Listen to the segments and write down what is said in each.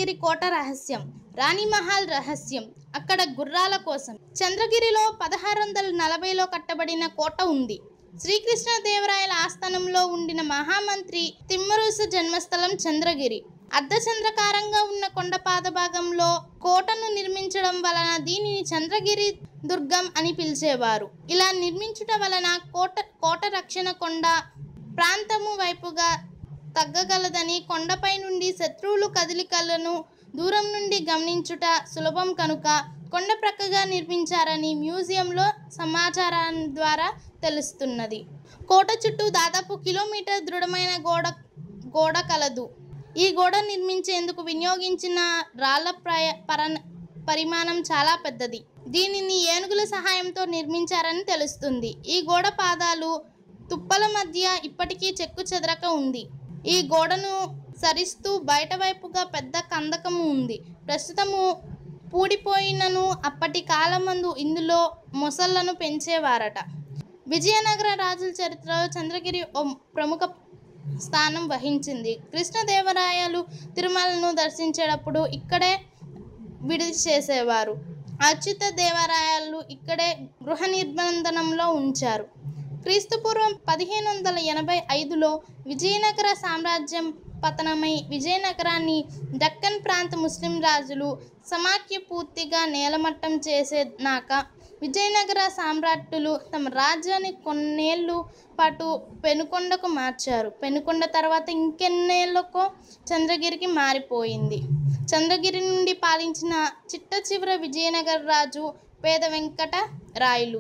చంద్రగిరి కోట రహస్యం రాణిమహల్ రహస్యం అక్కడ గుర్రాల కోసం చంద్రగిరిలో పదహారు వందల నలభైలో కట్టబడిన కోట ఉంది శ్రీకృష్ణదేవరాయల ఆస్థానంలో ఉండిన మహామంత్రి తిమ్మరుసు జన్మస్థలం చంద్రగిరి అర్ధచంద్రకారంగా ఉన్న కొండ పాదభాగంలో కోటను నిర్మించడం వలన దీనిని చంద్రగిరి దుర్గం అని పిలిచేవారు ఇలా నిర్మించుట వలన కోట కోట రక్షణ కొండ ప్రాంతము వైపుగా తగ్గగలదని కొండపై నుండి శత్రువులు కదలికలను దూరం నుండి గమనించుట సులభం కనుక కొండ ప్రక్కగా నిర్మించారని మ్యూజియంలో సమాచారం ద్వారా తెలుస్తున్నది కోట చుట్టూ దాదాపు కిలోమీటర్ దృఢమైన గోడ గోడ కలదు ఈ గోడ నిర్మించేందుకు వినియోగించిన రాళ్ల ప్రయ పరణ పరిమాణం చాలా పెద్దది దీనిని ఏనుగుల సహాయంతో నిర్మించారని తెలుస్తుంది ఈ గోడ పాదాలు తుప్పల మధ్య ఇప్పటికీ చెక్కు చెదరక ఉంది ఈ గోడను సరిస్తూ బయట వైపుగా పెద్ద కందకము ఉంది ప్రస్తుతము పూడిపోయినను అప్పటి కాలమందు ఇందులో మొసళ్లను పెంచేవారట విజయనగర రాజుల చరిత్రలో చంద్రగిరి ఓ ప్రముఖ స్థానం వహించింది కృష్ణదేవరాయలు తిరుమలను దర్శించేటప్పుడు ఇక్కడే విడిది చేసేవారు అచ్యుత దేవరాయలు ఇక్కడే గృహ నిర్బంధనంలో ఉంచారు క్రీస్తుపూర్వం పదిహేను వందల ఎనభై ఐదులో విజయనగర సామ్రాజ్యం పతనమై విజయనగరాన్ని దక్కన్ ప్రాంత ముస్లిం రాజులు సమాఖ్య పూర్తిగా నేలమట్టం చేసేనాక విజయనగర సామ్రాట్టులు తమ రాజ్యాన్ని కొన్నేళ్ళు పాటు పెనుకొండకు మార్చారు పెనుకొండ తర్వాత ఇంకెన్నేళ్ళకో చంద్రగిరికి మారిపోయింది చంద్రగిరి నుండి పాలించిన చిట్ట చివర విజయనగర రాజు పేద వెంకట రాయలు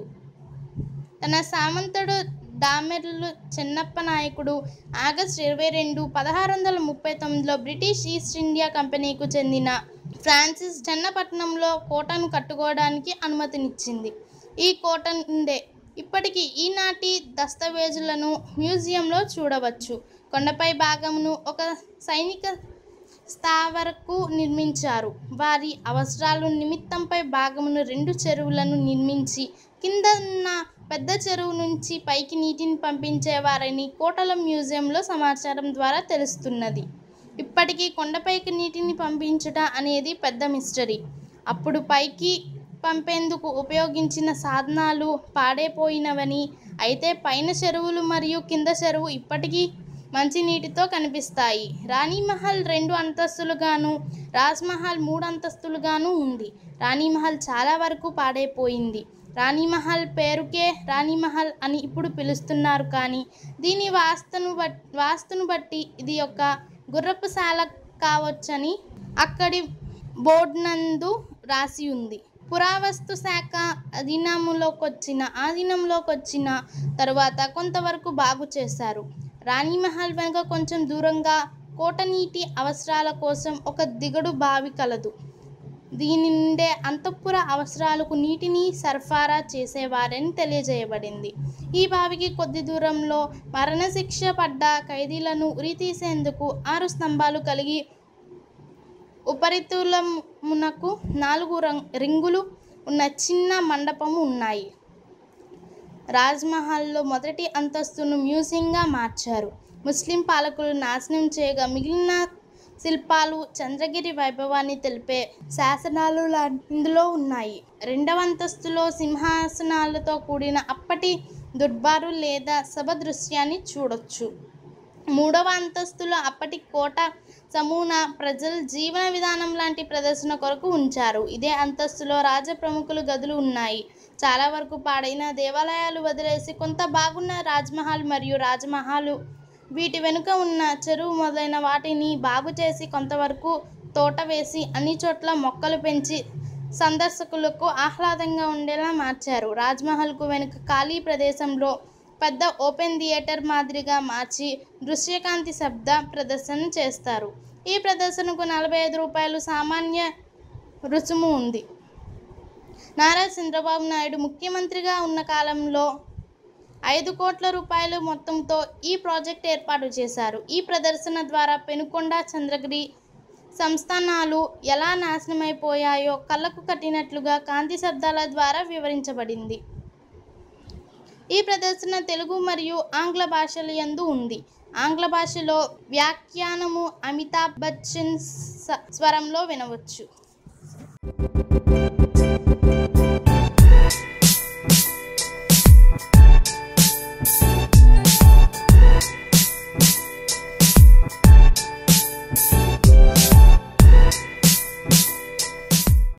తన సామంతుడు డామెర్లు చెన్నప్ప నాయకుడు ఆగస్టు ఇరవై రెండు పదహారు వందల ముప్పై తొమ్మిదిలో బ్రిటిష్ ఈస్ట్ ఇండియా కంపెనీకు చెందిన ఫ్రాన్సిస్ చెన్నపట్నంలో కోటను కట్టుకోవడానికి అనుమతినిచ్చింది ఈ కోట ఉండే ఇప్పటికీ ఈనాటి దస్తావేజులను మ్యూజియంలో చూడవచ్చు కొండపై భాగమును ఒక సైనిక స్థావరకు నిర్మించారు వారి అవసరాలు నిమిత్తంపై భాగమును రెండు చెరువులను నిర్మించి కింద ఉన్న పెద్ద చెరువు నుంచి పైకి నీటిని పంపించేవారని కోటల మ్యూజియంలో సమాచారం ద్వారా తెలుస్తున్నది ఇప్పటికీ కొండపైకి నీటిని పంపించుట అనేది పెద్ద మిస్టరీ అప్పుడు పైకి పంపేందుకు ఉపయోగించిన సాధనాలు పాడైపోయినవని అయితే పైన చెరువులు మరియు కింద చెరువు ఇప్పటికీ మంచినీటితో కనిపిస్తాయి రాణిమహల్ రెండు అంతస్తులుగాను రాజ్మహల్ మూడు అంతస్తులుగాను ఉంది రాణిమహల్ చాలా వరకు పాడైపోయింది రాణిమహల్ పేరుకే రాణిమహల్ అని ఇప్పుడు పిలుస్తున్నారు కానీ దీని వాస్తును బట్ వాస్తును బట్టి ఇది ఒక గుర్రపుశాల కావచ్చని అక్కడి బోర్డు నందు రాసి ఉంది పురావస్తు శాఖ అధీనంలోకి వచ్చిన ఆధీనంలోకి వచ్చిన తరువాత కొంతవరకు బాగు చేశారు రాణిమహల్ వెనుక కొంచెం దూరంగా కోట నీటి అవసరాల కోసం ఒక దిగడు బావి కలదు దీని నుండే అంతఃపుర అవసరాలకు నీటిని సరఫరా చేసేవారని తెలియజేయబడింది ఈ బావికి కొద్ది దూరంలో మరణశిక్ష పడ్డ ఖైదీలను ఉరితీసేందుకు ఆరు స్తంభాలు కలిగి ఉపరితలమునకు నాలుగు రం- రింగులు ఉన్న చిన్న మండపము ఉన్నాయి రాజ్మహల్లో మొదటి అంతస్తును మ్యూజియంగా మార్చారు ముస్లిం పాలకులు నాశనం చేయగా మిగిలిన శిల్పాలు చంద్రగిరి వైభవాన్ని తెలిపే శాసనాలు లా- ఇందులో ఉన్నాయి రెండవ అంతస్తులో సింహాసనాలతో కూడిన అప్పటి దుర్బారు లేదా సభ దృశ్యాన్ని చూడొచ్చు మూడవ అంతస్తులో అప్పటి కోట సమూన ప్రజల జీవన విధానం లాంటి ప్రదర్శన కొరకు ఉంచారు ఇదే అంతస్తులో రాజ ప్రముఖులు గదులు ఉన్నాయి చాలా వరకు పాడైన దేవాలయాలు వదిలేసి కొంత బాగున్న రాజ్మహల్ మరియు రాజమహల్ వీటి వెనుక ఉన్న చెరువు మొదలైన వాటిని బాగు చేసి కొంతవరకు తోట వేసి అన్ని చోట్ల మొక్కలు పెంచి సందర్శకులకు ఆహ్లాదంగా ఉండేలా మార్చారు రాజ్మహల్కు వెనుక ఖాళీ ప్రదేశంలో పెద్ద ఓపెన్ థియేటర్ మాదిరిగా మార్చి దృశ్యకాంతి శబ్ద ప్రదర్శన చేస్తారు ఈ ప్రదర్శనకు నలభై ఐదు రూపాయలు సామాన్య రుసుము ఉంది నారా చంద్రబాబు నాయుడు ముఖ్యమంత్రిగా ఉన్న కాలంలో ఐదు కోట్ల రూపాయలు మొత్తంతో ఈ ప్రాజెక్ట్ ఏర్పాటు చేశారు ఈ ప్రదర్శన ద్వారా పెనుకొండ చంద్రగిరి సంస్థానాలు ఎలా నాశనమైపోయాయో కళ్ళకు కట్టినట్లుగా కాంతి శబ్దాల ద్వారా వివరించబడింది ఈ ప్రదర్శన తెలుగు మరియు ఆంగ్ల భాషల యందు ఉంది ఆంగ్ల భాషలో వ్యాఖ్యానము అమితాబ్ బచ్చన్ స- స్వరంలో వినవచ్చు